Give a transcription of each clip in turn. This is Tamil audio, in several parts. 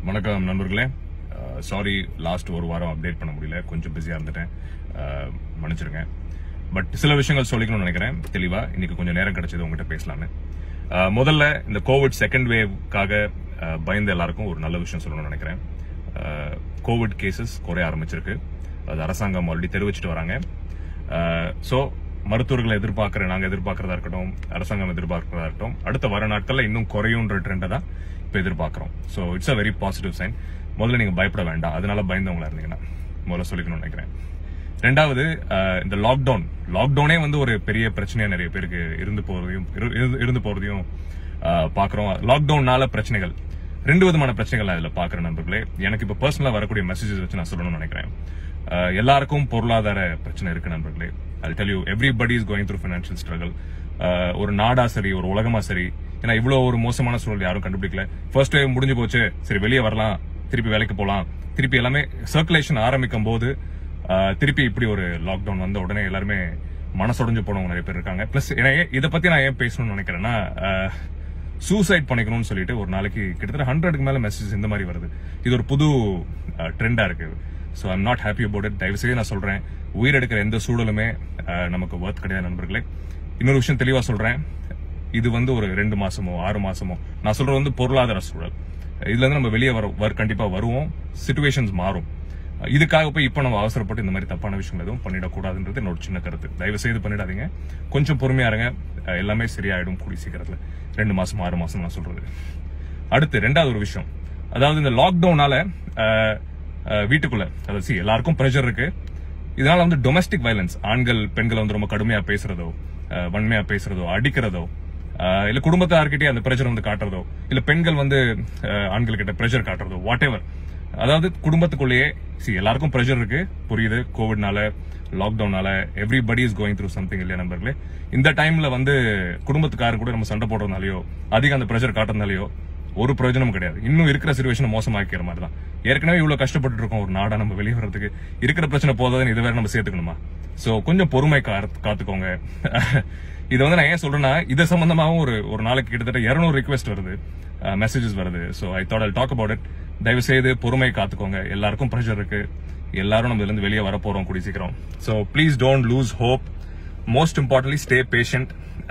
வணக்கம் நண்பர்களே சாரி லாஸ்ட் ஒரு வாரம் அப்டேட் பண்ண முடியல கொஞ்சம் பிஸியாக இருந்துட்டேன் அஹ், மன்னிச்சிருங்க பட் சில விஷயங்கள் சொல்லிக்கணும்னு நினைக்கிறேன் தெளிவா இன்னைக்கு கொஞ்சம் நேரம் கிடைச்சது உங்ககிட்ட பேசலான்னு அஹ், முதல்ல இந்த கோவிட் செகண்ட் வேவ்க்காக பயந்த எல்லாருக்கும் ஒரு நல்ல விஷயம் சொல்லணும்னு நினைக்கிறேன் கோவிட் கேசஸ் குறைய ஆரம்பிச்சிருக்கு அது அரசாங்கம் ஆல்ரெடி தெரிவிச்சிட்டு வராங்க ஸோ மருத்துவர்களை எதிர்பார்க்கிற நாங்க எதிர்பார்க்கறதா இருக்கட்டும் அரசாங்கம் எதிர்பார்க்கறதா இருக்கட்டும் அடுத்த வர நாட்கள்ல இன்னும் குறையுன்ற ட்ரெண்டை தான் இப்போ எதிர்பார்க்கிறோம் so it's a very positive sign முதல்ல நீங்க பயப்பட வேண்டாம் அதனால பயந்தவங்களா இருந்தீங்கன்னா முதல்ல சொல்லிக்கணும்னு நினைக்கிறேன் ரெண்டாவது அஹ், இந்த லாக்டவுன் லாக்டவுனே வந்து ஒரு பெரிய பிரச்சனையா நிறைய பேருக்கு இருந்து போறதையும் இரு- இருந்து- இருந்து போறதையும் அஹ், பாக்குறோம் லாக்டவுன்னால பிரச்சனைகள் ரெண்டு விதமான பிரச்சனைகள் நான் இதுல பாக்குறேன் நண்பர்களே எனக்கு இப்ப பர்சனலா வரக்கூடிய மெசேஜஸ் வச்சு நான் சொல்லணும்னு நினைக்கிறேன் அஹ், எல்லாருக்கும் பொருளாதார பிரச்சனை இருக்கு நண்பர்களே அது tell you everybody is going through financial struggle ஒரு நாடா சரி ஒரு உலகமா சரி ஏன்னா இவ்வளவு ஒரு மோசமான சூழல் யாரும் கண்டுபிடிக்கல ஃபர்ஸ்ட் வேவ் முடிஞ்சு போச்சு சரி வெளியே வரலாம் திருப்பி வேலைக்கு போலாம் திருப்பி எல்லாமே சர்க்குலேஷன் ஆரம்பிக்கும் போது ஆஹ், திருப்பி இப்படி ஒரு லாக்டவுன் வந்த உடனே எல்லாருமே மனசுடைஞ்சு போனவங்க நிறைய பேர் இருக்காங்க பிளஸ் இதை பத்தி நான் ஏன் பேசணும்னு நினைக்கிறேன்னா சூசைட் பண்ணிக்கணும்னு சொல்லிட்டு ஒரு நாளைக்கு கிட்டத்தட்ட ஹண்ட்ரடுக்கு மேல மெசேஜ் இந்த மாதிரி வருது இது ஒரு புது ட்ரெண்டா இருக்கு so I'm not happy about it தயவு செய்து நான் சொல்றேன் உயிரெடுக்கிற எந்த சூழலுமே ஆஹ், நமக்கு ஒர்த் கிடையாது நண்பர்களே இன்னொரு விஷயம் தெளிவா சொல்றேன் இது வந்து ஒரு ரெண்டு மாசமோ ஆறு மாசமோ நான் சொல்றது வந்து பொருளாதார சூழல் இதுல இருந்து நம்ம வெளியே வர வர- கண்டிப்பா வருவோம் சுச்சுவேஷன்ஸ் மாறும் இதுக்காக போய் இப்ப நம்ம அவசரப்பட்டு இந்த மாதிரி தப்பான விஷயங்கள் எதுவும் பண்ணிடக்கூடாதுன்றது என்னோட சின்ன கருத்து தயவு செய்து பண்ணிடாதீங்க கொஞ்சம் பொறுமையா இருங்க அஹ் எல்லாமே சரியாயிடும் கூடிய சீக்கிரத்துல ரெண்டு மாசம் ஆறு மாசம் நான் சொல்றது அடுத்து ரெண்டாவது ஒரு விஷயம் அதாவது இந்த லாக்டவுனால வீட்டுக்குள்ள அதாவது see, எல்லாருக்கும் ப்ரெஷர் இருக்கு இதனால வந்து டொமஸ்டிக் வயலன்ஸ் ஆண்கள் பெண்களை வந்து ரொம்ப கடுமையா பேசுறதோ அஹ், வன்மையா பேசுறதோ அடிக்கிறதோ அஹ், இல்ல குடும்பத்தார்கிட்டயே அந்த ப்ரெஷர் வந்து காட்டுறதோ இல்ல பெண்கள் வந்து அஹ், ஆண்கள் கிட்ட ப்ரெஷர் காட்டுறதோ வாட் எவர் அதாவது குடும்பத்துக்குள்ளேயே see எல்லாருக்கும் ப்ரெஷர் இருக்கு புரியுது கோவிட்னால லாக்டவுனால everybody is going through something இல்லையா நண்பர்களே இந்த டைம்ல வந்து குடும்பத்துக்காரர் கூட நம்ம சண்டை போடுறதுனாலயோ அதிகம் அந்த ப்ரெஷர் காட்டுறதுனாலயோ ஒரு பிரயோஜனம் கிடையாது இன்னும் இருக்கிற சுச்சுவேஷன் மோசமாக்கிற மாதிரி தான் ஏற்கனவே இவ்வளவு கஷ்டப்பட்டு இருக்கோம் ஒரு நாடா நம்ம வெளியே வர்றதுக்கு இருக்கிற பிரச்சனை போதாதுன்னு இது வேற நம்ம சேர்த்துக்கணுமா சோ கொஞ்சம் பொறுமை காத்து- காத்துக்கோங்க இது வந்து நான் ஏன் சொல்றேன்னா இது சம்பந்தமாவும் ஒரு ஒரு நாளைக்கு கிட்டத்தட்ட 200 ரிக்வெஸ்ட் வருது மெசேஜஸ் வருது so I thought I talk about it தயவு செய்து பொறுமை காத்துக்கோங்க எல்லாருக்கும் ப்ரெஷர் இருக்கு எல்லாரும் நம்ம இதுல இருந்து வெளியே வர போறோம் கூடி சீக்கிரம் so please don't lose hope most importantly stay patient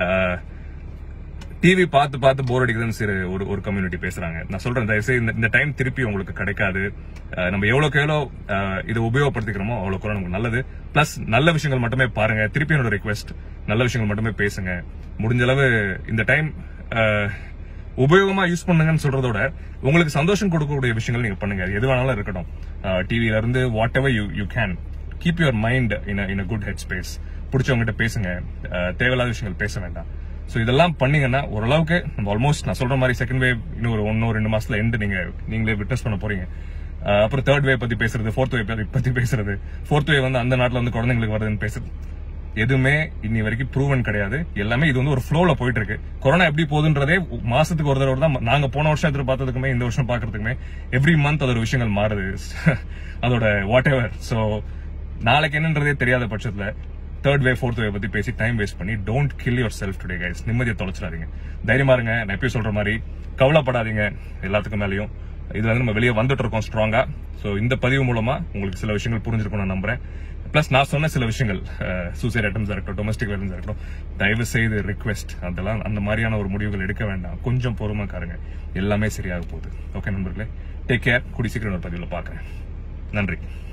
TV பார்த்து பார்த்து போர் அடிக்குதுன்னு சரி ஒரு ஒரு கம்யூனிட்டி பேசுறாங்க நான் சொல்றேன் தயவுசெய்து இந்த இந்த டைம் திருப்பி உங்களுக்கு கிடைக்காது அஹ் நம்ம எவ்வளவுக்கு எவ்வளோ அஹ், இதை உபயோகப்படுத்திக்கிறோமோ அவ்வளவுக்கு எவ்வளவு நமக்கு நல்லது பிளஸ் நல்ல விஷயங்கள் மட்டுமே பாருங்க திருப்பி என்னோட ரிக்வெஸ்ட் நல்ல விஷயங்கள் மட்டுமே பேசுங்க முடிஞ்ச அளவு இந்த டைம் உபயோகமா யூஸ் பண்ணுங்கன்னு சொல்றதோட உங்களுக்கு சந்தோஷம் கொடுக்கக்கூடிய விஷயங்கள் நீங்க பண்ணுங்க அது எது வேணாலும் இருக்கட்டும் டிவில இருந்து whatever you you can keep your mind in in good head space பிடிச்சவங்ககிட்ட பேசுங்க அஹ், தேவையில்லாத விஷயங்கள் பேச வேண்டாம் சோ இதெல்லாம் பண்ணீங்கன்னா ஓரளவுக்கு நம்ம ஆல்மோஸ்ட் நான் சொல்ற மாதிரி செகண்ட் வேவ் இன்னும் ஒரு ஒன்னோ ரெண்டு மாசத்துல எண்டு நீங்க நீங்களே விட்னஸ் பண்ண போறீங்க அஹ், அப்புறம் தேர்ட் வேவ் பத்தி பேசுறது ஃபோர்த் வேவ் பத்தி பேசுறது ஃபோர்த் வேவ் வந்து அந்த நாட்டுல வந்து குழந்தைங்களுக்கு வருதுன்னு பேசுறது எதுவுமே இன்னி வரைக்கும் ப்ரூவன் கிடையாது எல்லாமே இது வந்து ஒரு ஃப்ளோல போயிட்டு இருக்கு கொரோனா எப்படி போகுதுன்றதே மாசத்துக்கு ஒரு தடவை தான் நாங்க போன வருஷம் எதிர்பார்த்ததுக்குமே இந்த வருஷம் பாக்குறதுக்குமே எவ்ரி மந்த் அதோட விஷயங்கள் மாறுது அதோட வாட் எவர் சோ நாளைக்கு என்னன்றதே தெரியாத பட்சத்துல தேர்ட் வே ஃபோர்த் வே பத்தி பேசி டைம் வேஸ்ட் பண்ணி don't kill yourself today guys நிம்மதியை தொலைச்சிடாதீங்க தைரியமா இருங்க நான் எப்பயும் சொல்ற மாதிரி கவலைப்படாதீங்க எல்லாத்துக்கும் மேலயும் இதுல இருந்து நம்ம வெளியே வந்துட்டு இருக்கோம் ஸ்ட்ராங்கா சோ இந்த பதிவு மூலமா உங்களுக்கு சில விஷயங்கள் புரிஞ்சிருக்கும் நான் நம்புறேன் பிளஸ் நான் சொன்ன சில விஷயங்கள் சூசைட் அட்டம்ஸ் இருக்கட்டும் டொமஸ்டிக் வயலன்ஸ் இருக்கட்டும் தயவு செய்து ரிக்வெஸ்ட் அதெல்லாம் அந்த மாதிரியான ஒரு முடிவுகள் எடுக்க வேண்டாம் கொஞ்சம் பொறுமை காருங்க எல்லாமே சரியாக போகுது ஓகே நண்பர்களே டேக் கேர் குடி சீக்கிரம் ஒரு பதிவில் பார்க்கறேன் நன்றி